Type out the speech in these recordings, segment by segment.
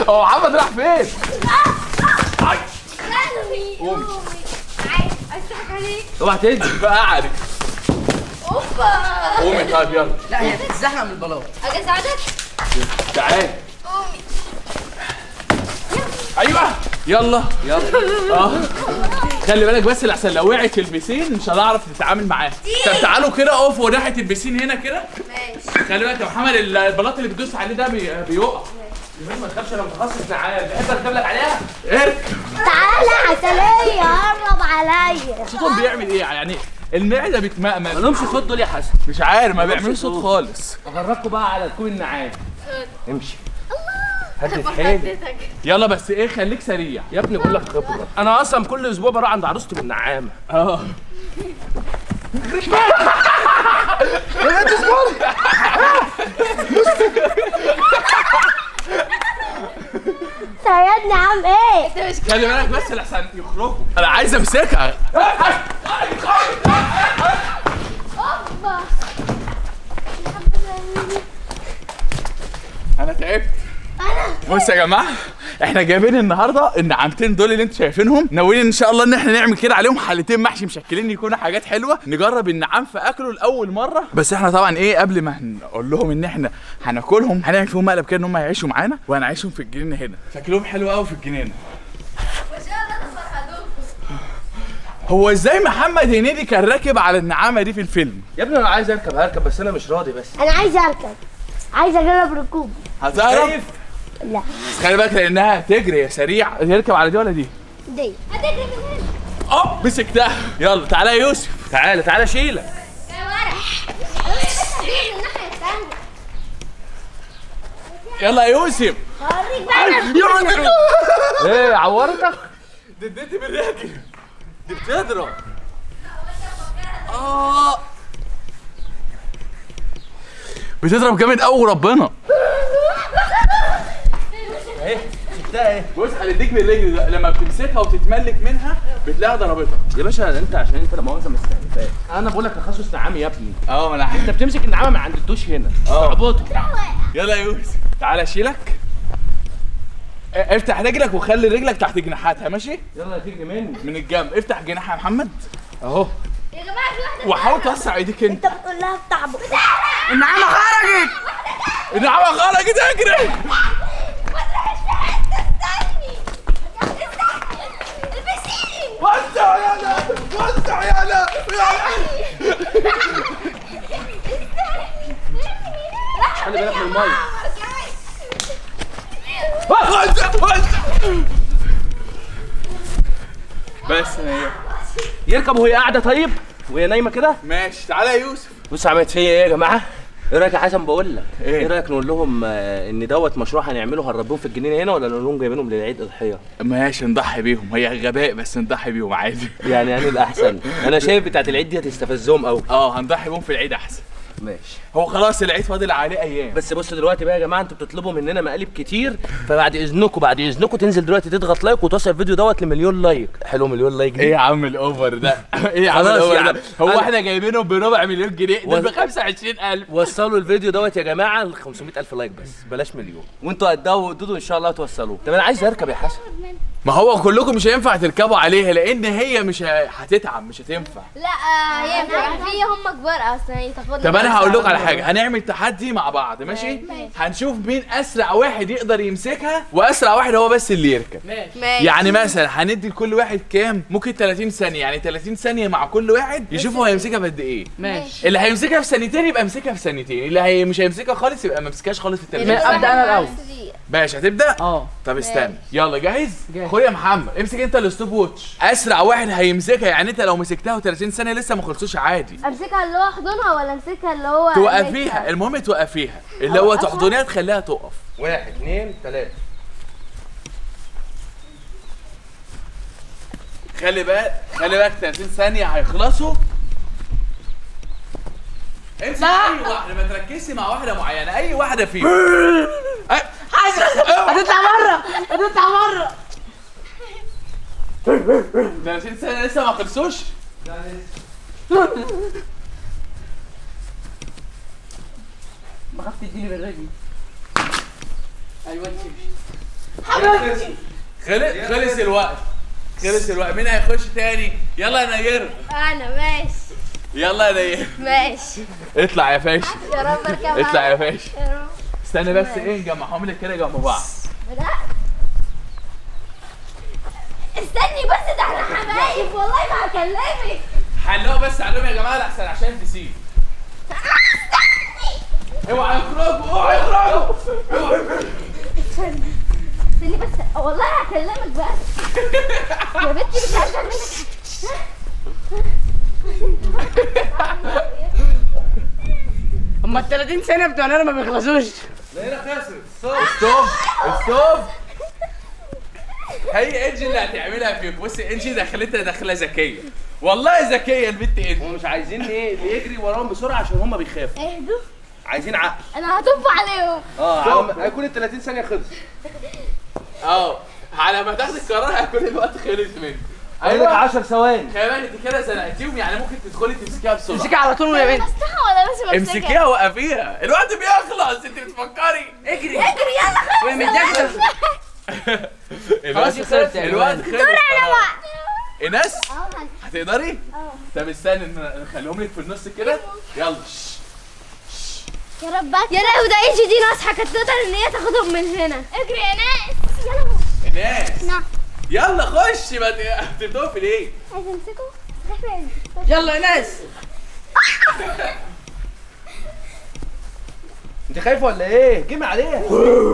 هو محمد راح فين؟ أي. قومي قومي. قومي عايز عايز تضحك عليك اوعى تنزل بقى قعدك اوبا قومي طيب يلا لا هي تتزحلق من البلاط اجي اساعدك تعالي قومي ايوه يلا يلا اه خلي بالك بس لحسن لو وقعت في البسين مش هنعرف نتعامل معاها طب تعالوا كده اقفوا ناحيه البسين هنا كده ماشي خلي بالك يا محمد البلاط اللي بتدوس عليه ده بي- بيقع المهم ما تخافش انا متخصص تعال تحب اركب لك عليها اركب تعالى عسلية قرب عليا صوتهم بيعمل ايه يعني المعده بتمأمل مالهمش صوت دول يا حسن مش عارف ما بيعملوش صوت خالص اغرقكم بقى على ركوب النعام امشي هدي حيلي يلا بس ايه خليك سريع يا ابني بقول لك خبره انا اصلا كل اسبوع بروح عند عروستي بالنعامه اه سيدنا عم ايه خلي بالك بس لحسن يخرجوا انا عايز امسكها اوبا انا تعبت بص يا جماعه احنا جايبين النهارده النعامتين دول اللي انتوا شايفينهم ناويين ان شاء الله ان احنا نعمل كده عليهم حلتين محشي مشكلين يكونوا حاجات حلوه نجرب النعام في اكله لاول مره بس احنا طبعا ايه قبل ما نقول لهم ان احنا هناكلهم هنعمل فيهم مقلب كده ان هم يعيشوا معانا وهنعيشهم في الجنينه هنا شكلهم حلو قوي في الجنينه هو ازاي محمد هنيدي كان راكب على النعامه دي في الفيلم يا ابني انا عايز اركب هركب بس انا مش راضي بس انا عايز اركب عايز اجرب ركوب هتعرف خايف لا بس خلي بالك لانها تجري يا سريع يركب على دي ولا دي دي هتجري من هنا اه مسكتها يلا تعالى يا يوسف تعالى تعالى شيلك يا ورا من الناحية الثانية يلا يا يوسف هوريك بقى ايه عورتك دي اديتي بالراجل دي بتضرب اه بتضرب جامد قوي ربنا اهي شفتها ايه بص هنديك بالرجل ده لما بتمسكها وتتملك منها بتلاقيها ضربتك يا باشا انت عشان انت لا مؤاخذه مستهدفاك انا بقول لك تخصص نعام يا ابني اه ما انا انت بتمسك النعامه من عند الدوش هنا تعبطه يلا يا يوسف تعالى اشيلك اه، افتح رجلك وخلي رجلك تحت جناحاتها ماشي يلا تيجي مني من الجنب افتح جناحها يا محمد اهو يا جماعة في واحدة وحاول توسع ايديك انت انت بتقول لها بتعبط النعامه خرجت النعمة خرجت اجري ما تروحش في حتة استني استني البسين وسع يلا وسع يلا خلي بالك من الميه وسع وسع بس هي يركب وهي قاعده طيب وهي نايمه كده ماشي تعالى يا يوسف بص عملت فيا ايه يا جماعه ايه رايك يا حسن بقول لك إيه؟ ايه رايك نقول لهم آه، ان دوت مشروع هنعمله هنربيهم في الجنينه هنا ولا نقول لهم جايبينهم للعيد اضحيه ماشي نضحي بيهم هي غباء بس نضحي بيهم عادي يعني يعني الاحسن انا شايف بتاعت العيد دي هتستفزهم قوي اه هنضحي بيهم في العيد احسن ماشي هو خلاص العيد فاضل عليه ايام بس بصوا دلوقتي بقى يا جماعه انتوا بتطلبوا مننا مقالب كتير فبعد اذنكم بعد اذنكم تنزل دلوقتي تضغط لايك وتوصل الفيديو دوت لمليون لايك حلو مليون لايك دي ايه يا عم الاوفر ده ايه يا عم خلاص الاوفر يا عم. ده هو أنا- احنا جايبينهم بربع مليون جنيه دول و- ب 25000 وصلوا الفيديو دوت يا جماعه ل 500000 لايك بس بلاش مليون وانتوا قدها ودودوا ان شاء الله توصلوه طب انا عايز اركب يا حسن ما هو كلكم مش هينفع تركبوا عليها لان هي مش ه- هتتعب مش هتنفع لا ينفع في هم كبار اصلا يتفضلوا طب انا هقول لكم على حاجه هنعمل تحدي مع بعض ماشي ماشي. هنشوف مين اسرع واحد يقدر يمسكها واسرع واحد هو بس اللي يركب ماشي يعني مثلا هندي لكل واحد كام ممكن 30 ثانيه يعني 30 ثانيه مع كل واحد يشوف هو هيمسكها بقد ايه ماشي اللي هيمسكها في ثانيتين يبقى يمسكها في ثانيتين اللي هي مش هيمسكها خالص يبقى ما مسكهاش خالص في التلاتين ما- أبدأ أنا الأول. ماشي هتبدا اه طب استنى يلا جاهز جاهز. خد يا محمد امسك انت الستوب ووتش اسرع واحد هيمسكها يعني انت لو مسكتها و30 ثانيه لسه ما خلصوش عادي امسكها اللي هو احضنها ولا امسكها اللي هو توقفيها المهم توقفيها اللي هو أوقفها؟ تحضنيها تخليها تقف واحد اثنين ثلاثة خلي بالك خلي بالك 30 ثانيه هيخلصوا امسك اي واحده ما تركزي مع واحده معينه اي واحده فيهم أي- هتطلع بره هتطلع بره 30 ثانيه لسه ما خلصوش ما خفت تديني بالرجل ايوه تمشي خلص خلص الوقت خلص الوقت مين هيخش تاني يلا يا نير انا ماشي يلا يا نير ماشي اطلع يا فاشل يا رب اركب اطلع يا فاشل يا رب استنى بس ايه نجمعهم لك كده جنب بعض بدأت استني بس ده احنا حبايب والله ما هكلمك حلوه بس عليهم يا جماعه احسن عشان تسيب اوعى يخرجوا اوعى يخرجوا استني استني بس والله هكلمك بس يا بنتي مش عارفه منك هما ال 30 سنه بتوعنا ما بيخلصوش ستوب ستوب هي انجي اللي هتعملها فيك بصي انجي دخلتها دخله ذكيه والله ذكيه البنت انجي هم مش عايزين ايه اللي يجري وراهم بسرعه عشان هم بيخافوا اهدوا عايزين عقل انا هطب عليهم اه على ما- هيكون ال 30 ثانيه خلص اه على ما تاخد القرار هيكون الوقت خلص منك قال لك 10 ثواني خلي بالك انت كده زنقتيهم يعني ممكن تدخلي تمسكيها بسرعه امسكي على طول يا بنت بمسكها ولا بس بمسكها امسكيها وقفيها الوقت بيخلص انت بتفكري اجري اجري يلا خلاص ومديك الوقت خلص يا الوقت جماعة. خلص خلاص. ايناس اه هتقدري؟ اه طب استنى ن- نخليهم لك في النص كده يلا شش. يا رب يا لهوي ده ايجي دي ناصحه كانت تقدر ان هي تاخدهم من هنا اجري يا ناس يلا ايناس نعم يلا خش ما ت- هتبدأوا في ليه؟ عايز امسكه احنا يلا يا ناس انت خايفه ولا ايه؟ جيم عليها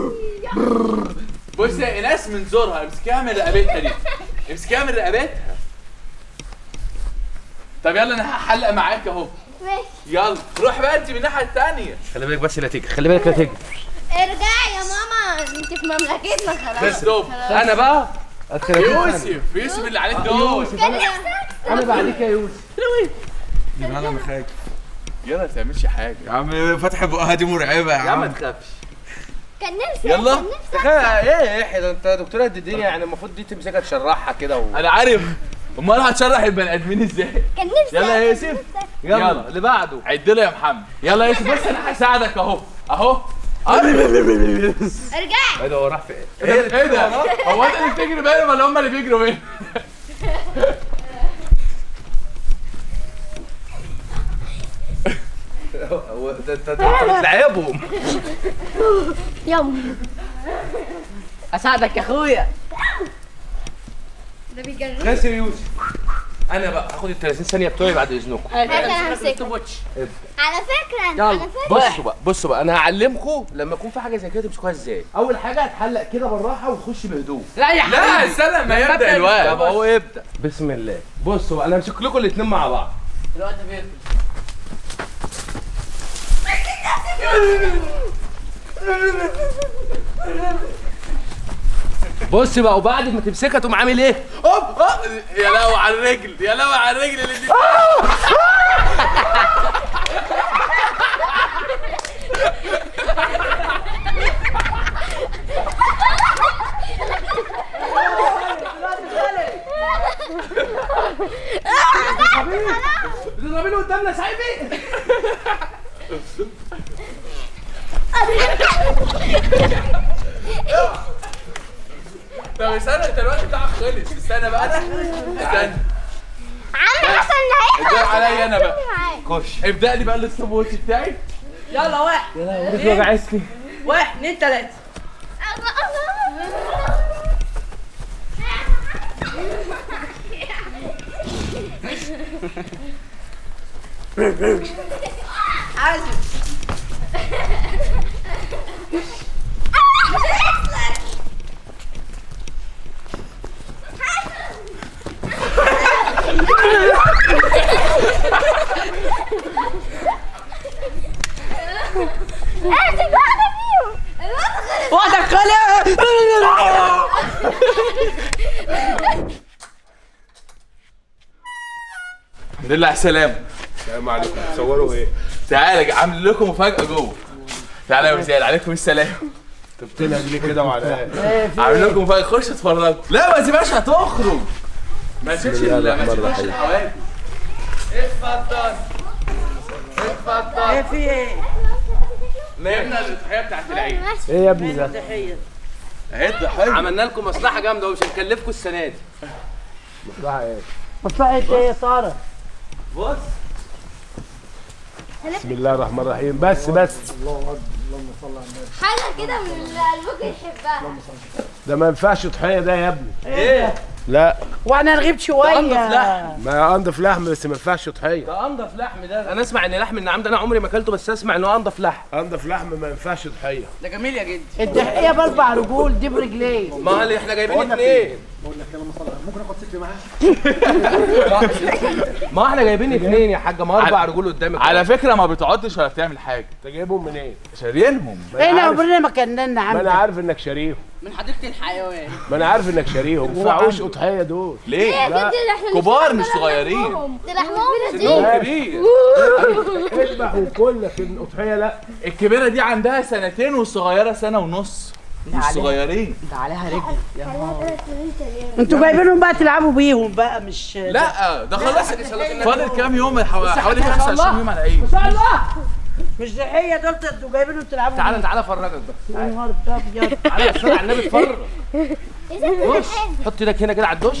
بص يا ايناس من زورها امسكيها من رقبتها دي امسكيها من رقبتها طب يلا انا هحلق معاك اهو ماشي يلا روح بقى انت من الناحيه الثانيه خلي بالك بس لا تجري خلي بالك لا تجري ارجعي يا ماما انت في مملكتنا خلاص ستوب انا بقى ال 30 ثانية. يوسف يوسف اللي عليك دول كان نفسك انا بعديك يا يوسف انا مخاك يلا ما تعملش حاجه يا عم فتح بقها دي مرعبه يا يا عم ما عم تخافش كان نفسي يلا. كان نفسي تخيل ايه ايه ده انت دكتوره قد الدنيا يعني المفروض دي تمسكها تشرحها كده و... انا عارف امال هتشرح البني ادمين ازاي كان نفسي يلا يا كان يوسف. نفسي. يلا. اللي بعده عد له يا محمد يلا يا يوسف بص انا هساعدك اهو اهو ارجعي ايه ده هو راح فين؟ ايه ده هو انت اللي بتجري بينهم ولا هم اللي بيجروا بينهم هو ده انت ده انت بتلعبهم يلا اساعدك يا اخويا ده بيجري خاسر يوسف انا بقى هاخد ال 30 ثانيه بتوعي بعد اذنكم انا همسكه على فكره يلا. على فكره بصوا بقى بصوا بقى انا هعلمكم لما يكون في حاجه زي كده تمسكوها ازاي اول حاجه هتحلق كده بالراحه وتخش بهدوء لا يا لا حبيبي استنى ما يبدا طب الوقت هو يبدا بسم الله بصوا بقى انا همسك لكم الاثنين مع بعض الوقت بيقفل بص بقى وبعد ما تمسكها تقوم عامل ايه هوب هوب يا لهوي على الرجل يا لهوي على الرجل اللي دي بتضربيني قدامنا سايبي طب استنى انت الوقت بتاعك خلص استنى بقى انا استنى عم حسن اللي الدور هيخلص عليا انا بقى معاك خش ابدا لي بقى الستوب واتش بتاعي يلا واحد رجلي وجعتني واحد اثنين ثلاثة الله الله عازم امسك واحده فيهم الواد واحدة خلق الحمد لله على السلامه السلام عليكم تصوروا ايه تعالى عامل لكم مفاجاه جوه تعالى يا وزير عليكم السلام طلع ليه كده وعلى ايه عامل لكم مفاجاه خش اتفرجوا لا ما تسيبهاش هتخرج ما تسيبش ال- ما تسيبهاش الحواجز اتفضل اتفضل ايه في ايه؟ جبنا التحيه بتاعت العيد ماشي ايه يا ابني ده تحية عد حلو عملنا لكم مصلحه جامده ومش هنكلفكم السنه دي مصلحة ايه؟ مصلحة ايه يا سارة؟ بص بسم الله الرحمن الرحيم بس بس حاجه كده من اللي قلبك يحبها ده ما ينفعش تضحية ده يا ابني ايه لا واحنا نغيب شوية انضف لحم ما انضف لحم بس ما ينفعش تضحية ده انضف لحم ده انا اسمع ان لحم النعام ده انا عمري ما اكلته بس اسمع انه انضف لحم انضف لحم ما ينفعش تضحية ده جميل يا جدي التحقية باربع رجول دي برجلين ما اللي احنا جايبين اثنين ما احنا جايبين اثنين يا حاجه ما اربع رجول قدامك على فكره ما بتقعدش ولا بتعمل حاجه انت جايبهم منين؟ شاريينهم احنا عارف. عمرنا ما كنا لنا ما انا عم عارف انك شاريهم من حديقة الحيوان ما انا عارف انك شاريهم ما ينفعوش اضحية دول ليه يا جدي ده احنا كبار لسه مش صغيرين. لحمهم. ده لحمهم لذيذ سنهم كبير اذبح وكل لكن اضحية لا الكبيره دي عندها سنتين والصغيره سنه ونص مش صغيرين ده عليها رجل يا نهار انتوا جايبينهم بقى تلعبوا بيهم بقى مش لا ده خلاص فاضل كام يوم حو- حوالي 25 يوم على العيد مش ضحية دول انتوا جايبينهم تلعبوا تعالى تعالى افرجك بقى بيهم يا نهار ابيض تعالى اتفرج على النبي اتفرج بص حط ايدك هنا كده على الدش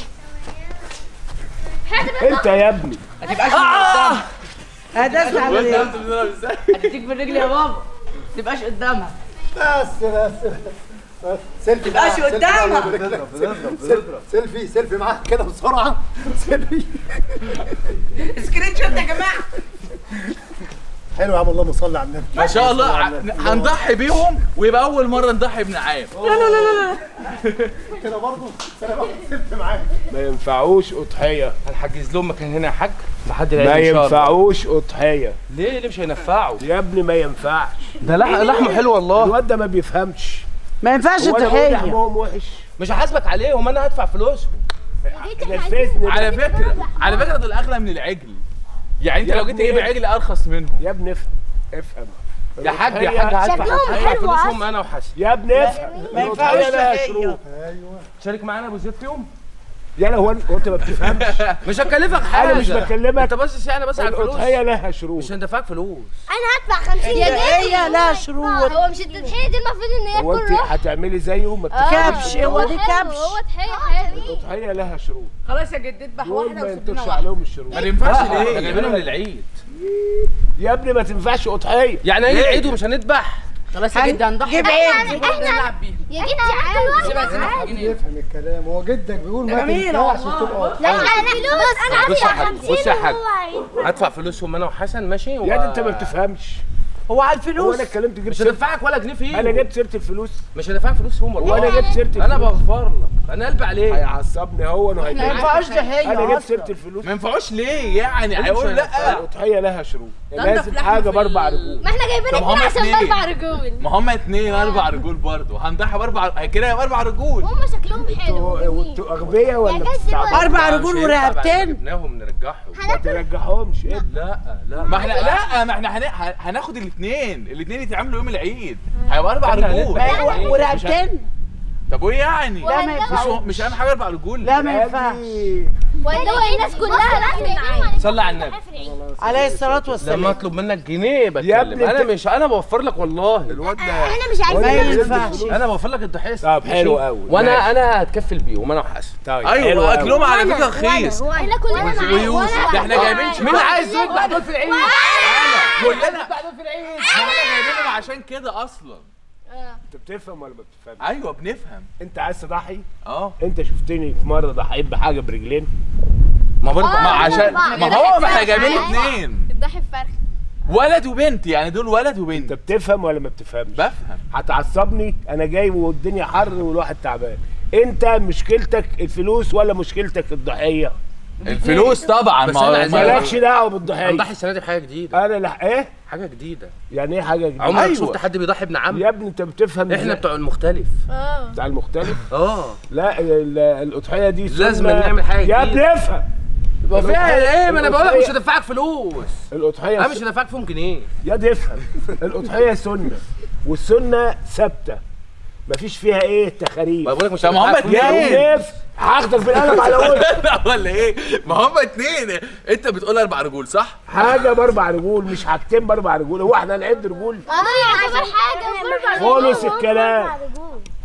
انت يا ابني ما تبقاش قدامها هذا اسمع من ايه هتديك بالرجل يا بابا ما تبقاش قدامها بس بس بس سيلفي تبقاش معاك، سيلفي قدامك. معاك بالرجل. سيلفي سيلفي سيلفي معاك كده بسرعه سيلفي سكرين شوت يا جماعه حلو يا عم اللهم صل على النبي ما شاء الله ع- هنضحي بيهم ويبقى اول مره نضحي بنعام كده برضه سلام عليكم، سيلفي معاك ما ينفعوش اضحية هنحجز لهم مكان هنا يا حاج لحد ما العيد ان شاء الله ينفعوش اضحية ليه ليه مش هينفعوا يا ابني ما ينفعش ده لح- لحمه حلو والله الواد ده ما بيفهمش ما ينفعش هو انا بقول الضحية لحمهم وحش مش هحاسبك عليهم انا هدفع فلوسهم نفذني على فكره على فكره دول اغلى من العجل يعني انت يا لو جيت ابني تجيب عجل ارخص منهم يا ابني افهم افهم يا حاج يا الأضحية- حاج هدفع شكلهم هدفع حلو فلوسهم انا وحسن يا ابني افهم ما ينفعش الأضحية لها ضحية شروط شارك معانا ابو زيد فيهم يا هو أنت- هو انت ما بتفهمش مش هكلفك حاجه انا مش بكلمك انت بس يعني بس على الفلوس الاضحية لها شروط مش هندفعك فلوس انا هدفع 50 يا الضحية لها شروط هو مش التضحيه دي المفروض ان هي هو انت تكون روح هتعملي زيه ما بتفهمش كبش هو دي حلو، كبش هو ضحيه حقيقي الاضحية لها شروط خلاص يا جدي اذبح دول واحده ما وسيب لنا ينطبش واحده عليهم الشروط ما ينفعش احنا ليه جايبينهم للعيد يا ابني ما تنفعش اضحية يعني هيجي العيد ومش هنذبح خلاص يا جدي هنضحي جيب بقى. عيد. سيبها احنا- نلعب بيها يا جدي عادي سيبها سيبها في جنيه يفهم الكلام هو جدك بيقول ما جميل تنفعش والله. تبقى لا انا فلوس انا بص يا هدفع حاج 50 بص يا حاج وهو عايز. هدفع فلوسهم انا وحسن ماشي يا دي انت ما بتفهمش هو على هو الفلوس انا اتكلمت جبت مش سيرة هدفعك ولا جنيه فيه انا جبت سيرة الفلوس مش هدفعك فلوسهم والله وانا جبت سيرة انا الفلوس بغفر لك انا قلبي عليك هيعصبني هو انه ما هيضايقني ينفعش ضحية انا جبت اصلا سيرة الفلوس ما ينفعوش ليه يعني هيقول لا الاضحية لها شروط ده لازم انت في حاجة لحمة في باربع ال- رجول ما احنا جايبين طب اتنين هما عشان اتنين. باربع رجول ما هم اتنين اربع رجول برضه هنضحي باربع كده يبقى اربع رجول هم شكلهم حلو انتوا انتوا اغبياء ولا يا جدع بتستعبطوا؟ اربع لا، رجول مش هينفع بعد ما ورقبتين جبناهم نرجعهم ما ترجعهمش ايه لا لا ما احنا لا ما احنا هن- هناخد الاثنين الاثنين يتعملوا يوم العيد هيبقى اربع احنا رجول هنذبح. ما- و- ورقبتين طب وايه يعني لا ما مش ينفعش مش اهم حاجه اربع رجول لا ما ينفعش ولا الناس كلها لحم معايا صلي على النبي عليه الصلاة لما والسلام اطلب منك جنيه بتكلم ابني انا انت- مش انا بوفر لك والله الواد ده احنا مش ولا ما عايزين نزلت ينفعش. الفلوس. انا بوفر لك الضحيه طب حلو قوي وانا ماشي. انا هتكفل بيهم انا وحسن طيب حلو ايوه قوي. اكلهم على فكره رخيص احنا كلنا معايا ويوسف ده احنا جايبين مين عايز يذبح دول في العيد كلنا احنا جايبينهم عشان كده اصلا انت بتفهم ولا ما بتفهمش ايوه بنفهم انت عايز تضحي اه انت شفتني في مره ضحيت بحاجه برجلين ما برضه ما عشان بعض. ما هو ما احنا جايبين اثنين الضحي بفرخ ولد وبنت يعني دول ولد انت وبنت بتفهم ولا ما بتفهمش بفهم هتعصبني انا جاي والدنيا حر والواحد تعبان انت مشكلتك الفلوس ولا مشكلتك الضحيه الفلوس طبعا بس ما هو أنا عايز- ما- مالكش دعوه بالضحيه هنضحي السنه دي بحاجه جديده انا لح... ايه حاجه جديده يعني ايه حاجه جديده عمرك أيوة. شفت حد بيضحي ابن عم يا ابني انت بتفهم احنا إزاي؟ بتوع المختلف بتاع المختلف اه لا ال- ال- الاضحيه دي لازم سنة. نعمل حاجة يا جديدة. ابني افهم يبقى فيها ايه ما انا بقول لك مش الأضحية- هدفعك فلوس الاضحيه انا مش هدفعك فيهم جنيه يا دي افهم الاضحيه سنه والسنه ثابته مفيش فيها ايه تخاريف بقول لك مش طب ما هم هدفعك فلوس. اتنين. كيف هاخدك بالقلم على وجهك لا ولا ايه ما هم اتنين انت بتقول اربع رجول صح حاجه باربع رجول مش حاجتين باربع رجول هو احنا نعد رجول يعتبر حاجه خالص الكلام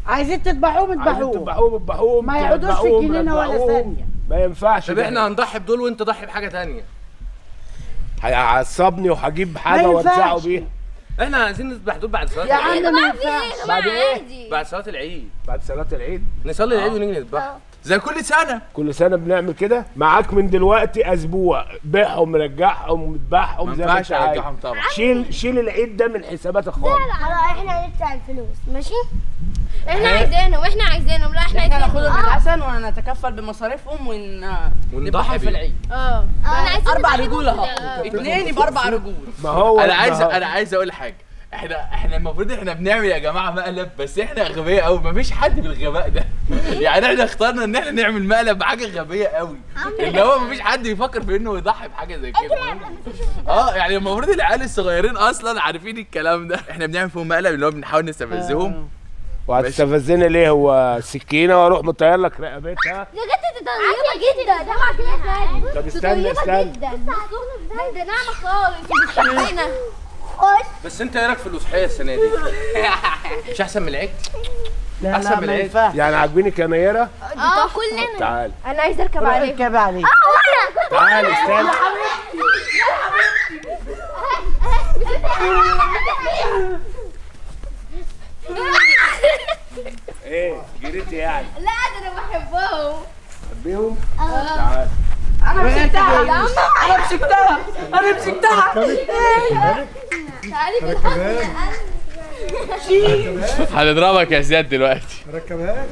عايزين تذبحوهم عايزين اذبحوهم تذبحوهم اذبحوهم ما يقعدوش في تذبحوهم، الجنينة ولا تذبحوهم. ثانية. ما ينفعش طب ده. احنا هنضحي بدول وانت ضحي بحاجه تانية هيعصبني وهجيب حاجه ما وارزعه ينفعش. بيها احنا عايزين نذبح دول بعد صلاه يا العيد عم ما ما في ينفعش يا بعد جماعه إيه؟ عادي بعد صلاه العيد بعد صلاه العيد نصلي العيد ونيجي نذبح زي كل سنه كل سنه بنعمل كده معاك من دلوقتي اسبوع بيعهم رجعهم اذبحهم ما زي ما ينفعش انت عايز ارجعهم طبعا شيل شيل العيد ده من حساباتك خالص خلاص احنا هندفع الفلوس ماشي احنا عايزينهم واحنا عايزينهم لا احنا احنا عايزينهم ناخدهم من اه الحسن ونتكفل بمصاريفهم ون ونضحي نذبحهم في بيهم. العيد اه انا عايزين اربع نذبحهم رجول في اهو العيد. اتنين يبقى اربع رجول ما هو انا عايز ما هو- انا عايز اقول حاجه احنا احنا المفروض احنا بنعمل يا جماعه مقلب بس احنا غبيه قوي مفيش حد بالغباء ده يعني احنا اخترنا ان احنا نعمل مقلب بحاجه غبيه قوي اللي هو مفيش حد بيفكر في انه يضحي بحاجه زي كده اه يعني المفروض العيال الصغيرين اصلا عارفين الكلام ده احنا بنعمل فيهم مقلب اللي هو بنحاول نستفزهم وهتستفزني ليه هو سكينه واروح مطير لك رقبتها يا جد دي طيبة جدا ده مع كده طب استنى استنى جدا ده ناعمة خالص بتحبينا خش بس انت ايه رايك في الاضحيه السنه دي مش احسن من العيد لا أحسن لا من ما العيد. ينفعش يعني عاجبينك يا نيره اه كلنا تعال انا عايزة اركب روح عليه اركب عليه تعال استنى ايه جريتي يعني لا ده انا بحبهم بيهم تعال انا مسكتها انا مسكتها انا مسكتها تعالي بالحب هنضربك يا زياد دلوقتي ركبها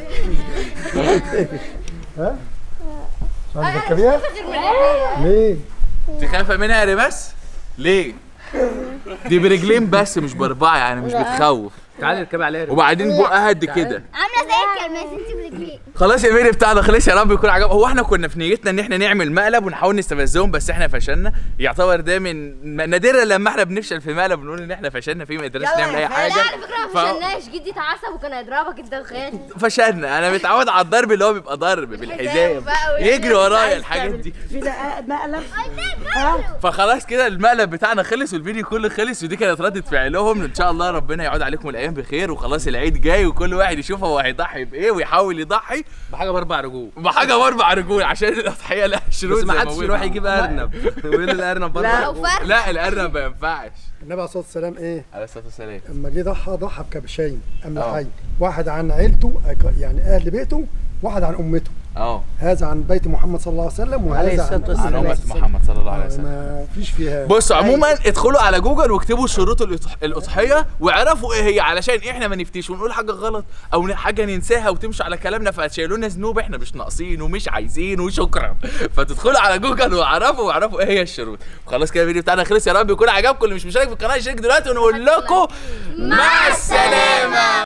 ها مش عايز تركبيها ليه تخاف منها يا ريماس ليه دي برجلين بس مش باربعه يعني مش بتخوف تعالي اركبي عليها وبعدين بقها قد كده عاملة زي الكلمات انت برجليك خلاص يا ميري بتاعنا خلص يا رب يكون عجب هو احنا كنا في نيتنا ان احنا نعمل مقلب ونحاول نستفزهم بس احنا فشلنا يعتبر ده من نادرا لما احنا بنفشل في مقلب ونقول ان احنا فشلنا فيه ما قدرناش يلا نعمل يا اي فاشل. حاجه لا على فكرة ف- ما فشلناش جدي اتعصب وكان هيضربك انت وخالد فشلنا انا متعود على الضرب اللي هو بيبقى ضرب بالحزام بقى وإحنا يجري ورايا عايز الحاجات تعمل دي في ده مقلب ها فخلاص كده المقلب بتاعنا خلص والفيديو كله خلص ودي كانت ردة فعلهم ان شاء الله ربنا يعود عليكم الايام بخير وخلاص العيد جاي وكل واحد يشوف هو هيضحي بايه ويحاول يضحي بحاجه باربع رجول بحاجه باربع رجول عشان الاضحيه لها شروط بس ما زي حدش هو يروح بيقول. يجيب ارنب ويقول الارنب باربع او رجول فرق لا الارنب ما ينفعش النبي عليه الصلاه والسلام ايه عليه الصلاه والسلام اما جه ضحى ضحى بكبشين آه. املحين واحد عن عيلته أك- يعني اهل بيته واحد عن امته اه هذا عن بيت محمد صلى الله عليه وسلم عليه وهذا الصلاة عن عن والسلام. امه محمد صلى الله عليه وسلم ما فيش فيها بصوا عموما ادخلوا على جوجل واكتبوا شروط الإضح- الاضحيه واعرفوا ايه هي علشان احنا ما نفتيش ونقول حاجه غلط او ن- حاجه ننساها وتمشوا على كلامنا فتشيلوا لنا ذنوب احنا مش ناقصين ومش عايزين وشكرا فتدخلوا على جوجل واعرفوا واعرفوا ايه هي الشروط وخلاص كده الفيديو بتاعنا خلص يا رب يكون عجبكم اللي مش مشترك في القناه يشترك دلوقتي ونقول لكم مع السلامه